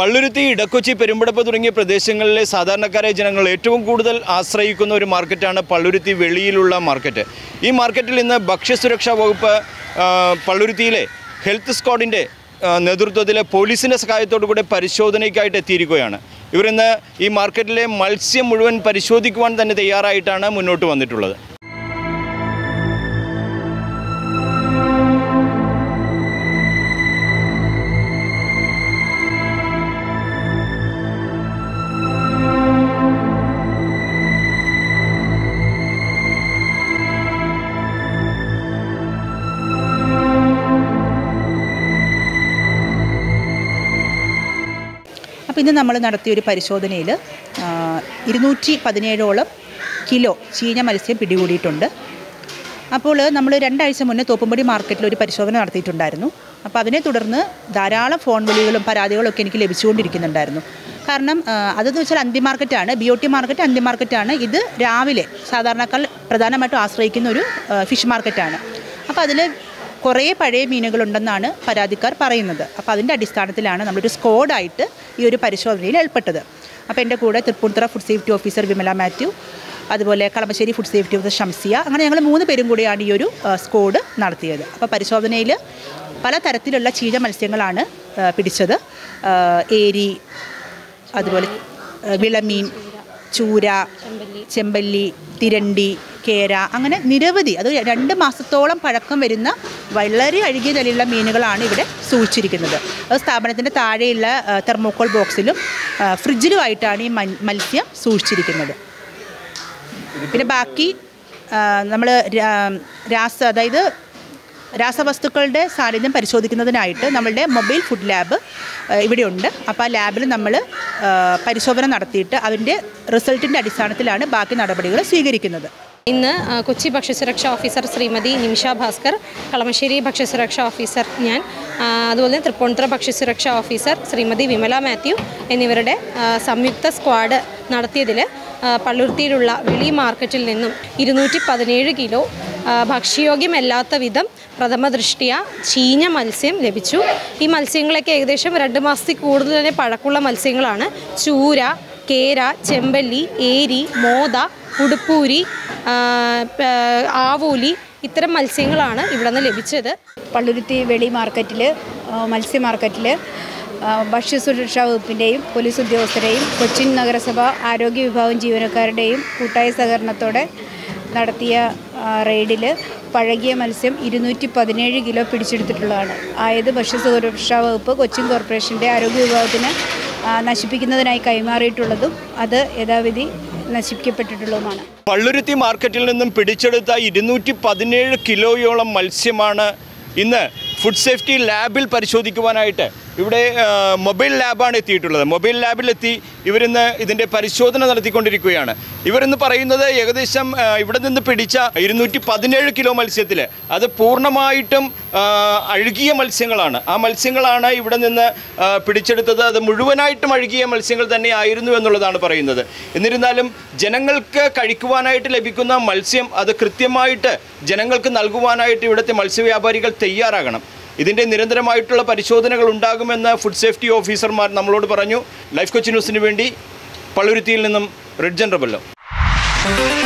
പള്ളുരുത്തി ഇടക്കൊച്ചി പെരുമ്പടപ്പ് തുടങ്ങിയ പ്രദേശങ്ങളിലെ സാധാരണക്കാരായ ജനങ്ങൾ ഏറ്റവും കൂടുതൽ ആശ്രയിക്കുന്ന ഒരു മാർക്കറ്റാണ് പള്ളുരുത്തി വെളിയിലുള്ള മാർക്കറ്റ് ഈ മാർക്കറ്റിൽ ഇന്ന് ഭക്ഷ്യസുരക്ഷാ വകുപ്പ് ആ, പള്ളുരുത്തിയിലെ ഹെൽത്ത് സ്ക്വാഡിൻ്റെ ആ, നേതൃത്വത്തിൽ പോലീസിൻ്റെ സഹായത്തോടു കൂടെ പരിശോധനയ്ക്കായിട്ട് എത്തിയിരിക്കുകയാണ് ഇവരിന്ന് ഈ മാർക്കറ്റിലെ മത്സ്യം മുഴുവൻ പരിശോധിക്കുവാൻ തന്നെ തയ്യാറായിട്ടാണ് മുന്നോട്ട് വന്നിട്ടുള്ളത് അപ്പോൾ ഇന്ന് നമ്മൾ നടത്തിയ ഒരു പരിശോധനയിൽ ഇരുന്നൂറ്റി പതിനേഴോളം കിലോ ചീഞ്ഞ മത്സ്യം പിടികൂടിയിട്ടുണ്ട് അപ്പോൾ നമ്മൾ രണ്ടാഴ്ച മുന്നേ തോപ്പുംപടി മാർക്കറ്റിൽ ഒരു പരിശോധന നടത്തിയിട്ടുണ്ടായിരുന്നു അപ്പോൾ അതിനെ തുടർന്ന് ധാരാളം ഫോൺ വിളികളും പരാതികളും ഒക്കെ എനിക്ക് ലഭിച്ചുകൊണ്ടിരിക്കുന്നുണ്ടായിരുന്നു കാരണം ആ, അതെന്ന് വെച്ചാൽ അന്തി മാർക്കറ്റാണ് ബി ഒ ടി മാർക്കറ്റ് അന്തി മാർക്കറ്റാണ് ഇത് രാവിലെ സാധാരണക്കാർ പ്രധാനമായിട്ടും ആശ്രയിക്കുന്ന ഒരു ആ, ഫിഷ് മാർക്കറ്റാണ് അപ്പോൾ അതിൽ കുറേ പഴയ മീനുകളുണ്ടെന്നാണ് പരാതിക്കാർ പറയുന്നത് അപ്പോൾ അതിൻ്റെ അടിസ്ഥാനത്തിലാണ് നമ്മളൊരു സ്ക്വാഡായിട്ട് ഈ ഒരു പരിശോധനയിൽ ഏർപ്പെട്ടത് അപ്പോൾ എൻ്റെ കൂടെ Tripunithura food safety officer Vimala Mathew അതുപോലെ Kalamassery food safety officer Shamsiya അങ്ങനെ ഞങ്ങൾ മൂന്ന് പേരും കൂടിയാണ് ഈ ഒരു ആ, സ്ക്വാഡ് നടത്തിയത് അപ്പോൾ പരിശോധനയിൽ പല തരത്തിലുള്ള ചീഞ്ഞ മത്സ്യങ്ങളാണ് ആ, പിടിച്ചത് ആ, ഏരി അതുപോലെ ആ, വിളമീൻ ചൂര ചെമ്പല്ലി തിരണ്ടി കേര അങ്ങനെ നിരവധി അത് രണ്ട് മാസത്തോളം പഴക്കം വരുന്ന വളരെ അഴുകിയ നിലയിലുള്ള മീനുകളാണ് ഇവിടെ സൂക്ഷിച്ചിരിക്കുന്നത് അത് സ്ഥാപനത്തിൻ്റെ താഴെയുള്ള ആ, തെർമോക്കോൾ ബോക്സിലും ആ, ഫ്രിഡ്ജിലുമായിട്ടാണ് ഈ മൽ- മത്സ്യം സൂക്ഷിച്ചിരിക്കുന്നത് പിന്നെ ബാക്കി നമ്മൾ രാസ അതായത് രാസവസ്തുക്കളുടെ സാന്നിധ്യം പരിശോധിക്കുന്നതിനായിട്ട് നമ്മളുടെ മൊബൈൽ ഫുഡ് ലാബ് ഇവിടെയുണ്ട് അപ്പോൾ ആ ലാബിൽ നമ്മൾ പരിശോധന നടത്തിയിട്ട് അതിൻ്റെ റിസൾട്ടിൻ്റെ അടിസ്ഥാനത്തിലാണ് ബാക്കി നടപടികൾ സ്വീകരിക്കുന്നത് ഇന്ന് ആ, കൊച്ചി ഭക്ഷ്യസുരക്ഷാ ഓഫീസർ ശ്രീമതി നിമിഷ ഭാസ്കർ കളമശ്ശേരി ഭക്ഷ്യസുരക്ഷാ ഓഫീസർ ഞാൻ ആ, അതുപോലെ തന്നെ തൃപ്പൂണിത്തുറ ഭക്ഷ്യസുരക്ഷാ ഓഫീസർ ശ്രീമതി വിമല മാത്യു എന്നിവരുടെ ആ, സംയുക്ത സ്ക്വാഡ് നടത്തിയതിൽ ആ, പള്ളുരുത്തിയിലുള്ള വെളി മാർക്കറ്റിൽ നിന്നും ഇരുന്നൂറ്റി പതിനേഴ് കിലോ ആ, ഭക്ഷ്യയോഗ്യമല്ലാത്ത വിധം പ്രഥമ ദൃഷ്ടിയ ചീഞ്ഞ മത്സ്യം ലഭിച്ചു ഈ മത്സ്യങ്ങളൊക്കെ ഏകദേശം രണ്ട് മാസത്തിൽ കൂടുതൽ തന്നെ പഴക്കമുള്ള മത്സ്യങ്ങളാണ് ചൂര കേര ചെമ്പല്ലി ഏരി മോത ഉടുപ്പൂരി ആ, പ- ആവൂലി ഇത്തരം മത്സ്യങ്ങളാണ് ഇവിടെ നിന്ന് ലഭിച്ചത് പള്ളുരുത്തി വെളി മാർക്കറ്റിൽ മത്സ്യ മാർക്കറ്റിൽ ഭക്ഷ്യസുരക്ഷാ വകുപ്പിൻ്റെയും പോലീസ് ഉദ്യോഗസ്ഥരെയും കൊച്ചിൻ നഗരസഭ ആരോഗ്യ വിഭാഗം ജീവനക്കാരുടെയും കൂട്ടായ സഹകരണത്തോടെ നടത്തിയ റെയ്ഡിൽ പഴകിയ മത്സ്യം ഇരുന്നൂറ്റി പതിനേഴ് കിലോ പിടിച്ചെടുത്തിട്ടുള്ളതാണ് ആയത് ഭക്ഷ്യസുരക്ഷാ വകുപ്പ് കൊച്ചിൻ കോർപ്പറേഷൻ്റെ ആരോഗ്യ വിഭാഗത്തിന് ആ, നശിപ്പിക്കുന്നതിനായി കൈമാറിയിട്ടുള്ളതും അത് യഥാവിധി നശിപ്പിക്കപ്പെട്ടിട്ടുള്ളതുമാണ് പള്ളുരുത്തി മാർക്കറ്റിൽ നിന്നും പിടിച്ചെടുത്ത ഇരുന്നൂറ്റി പതിനേഴ് കിലോയോളം മത്സ്യമാണ് ഇന്ന് ഫുഡ് സേഫ്റ്റി ലാബിൽ പരിശോധിക്കുവാനായിട്ട് ഇവിടെ ആ, മൊബൈൽ ലാബാണ് എത്തിയിട്ടുള്ളത് മൊബൈൽ ലാബിലെത്തി ഇവരിന്ന് ഇതിൻ്റെ പരിശോധന നടത്തിക്കൊണ്ടിരിക്കുകയാണ് ഇവരിന്ന് പറയുന്നത് ഏകദേശം ആ, ഇവിടെ നിന്ന് പിടിച്ച ഇരുന്നൂറ്റി പതിനേഴ് കിലോ മത്സ്യത്തിൽ അത് പൂർണ്ണമായിട്ടും ആ, അഴുകിയ മത്സ്യങ്ങളാണ് ആ മത്സ്യങ്ങളാണ് ഇവിടെ നിന്ന് ആ, പിടിച്ചെടുത്തത് അത് മുഴുവനായിട്ടും അഴുകിയ മത്സ്യങ്ങൾ തന്നെ ആയിരുന്നു എന്നുള്ളതാണ് പറയുന്നത് എന്നിരുന്നാലും ജനങ്ങൾക്ക് കഴിക്കുവാനായിട്ട് ലഭിക്കുന്ന മത്സ്യം അത് കൃത്യമായിട്ട് ജനങ്ങൾക്ക് നൽകുവാനായിട്ട് ഇവിടുത്തെ മത്സ്യവ്യാപാരികൾ തയ്യാറാകണം ഇതിൻ്റെ നിരന്തരമായിട്ടുള്ള പരിശോധനകൾ ഉണ്ടാകുമെന്ന് ഫുഡ് സേഫ്റ്റി ഓഫീസർമാർ നമ്മളോട് പറഞ്ഞു ലൈഫ് കൊച്ചി ന്യൂസിന് വേണ്ടി പള്ളുരുത്തിയിൽ നിന്നും റിഡ്ജൻ റബല്ലോ